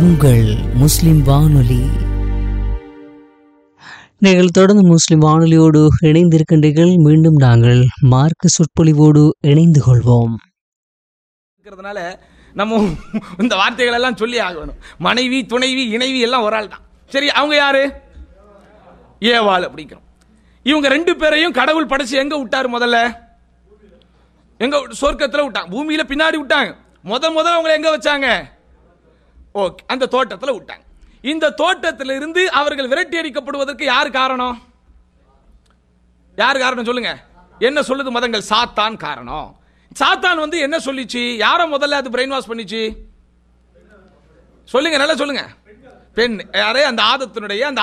உங்கள் முஸ்லிம் வானொலி நீங்கள் தொடர்ந்து முஸ்லிம் வானொலியோடு இணைந்திருக்கின்றீர்கள் மீண்டும் நாங்கள் மார்க்க சொற்பொழிவோடு இணைந்து கொள்வோம் இருக்கிறதுனால நம்ம இந்த வார்த்தைகள் எல்லாம் சொல்லி ஆகணும் மனைவி துணைவி இணைவி எல்லாம் ஒரு ஆள் தான் சரி அவங்க யாரு ஏவாள் அப்படிங்கிறோம் இவங்க ரெண்டு பேரையும் கடவுள் படைச்சு எங்க விட்டாரு முதல்ல எங்க சொர்க்கத்துல விட்டாங்க பூமியில பின்னாடி விட்டாங்க முத முதல்ல அவங்களை எங்க வச்சாங்க ஓகே அந்த தோட்டத்துல விட்டாங்க இந்த தோட்டத்துல இருந்து அவர்கள் விரட்டி அடிக்கப்படுவதற்கு யார் காரணம் யார் காரணம் சொல்லுங்க என்ன சொல்லுது மதங்கள் சாத்தான் காரணம் சாத்தான் வந்து என்ன சொல்லிச்சு யார முதல்ல அது பிரெயின் வாஷ் பண்ணிச்சு சொல்லுங்க நல்லா சொல்லுங்க பெண் யாரே அந்த ஆதத்தினுடைய அந்த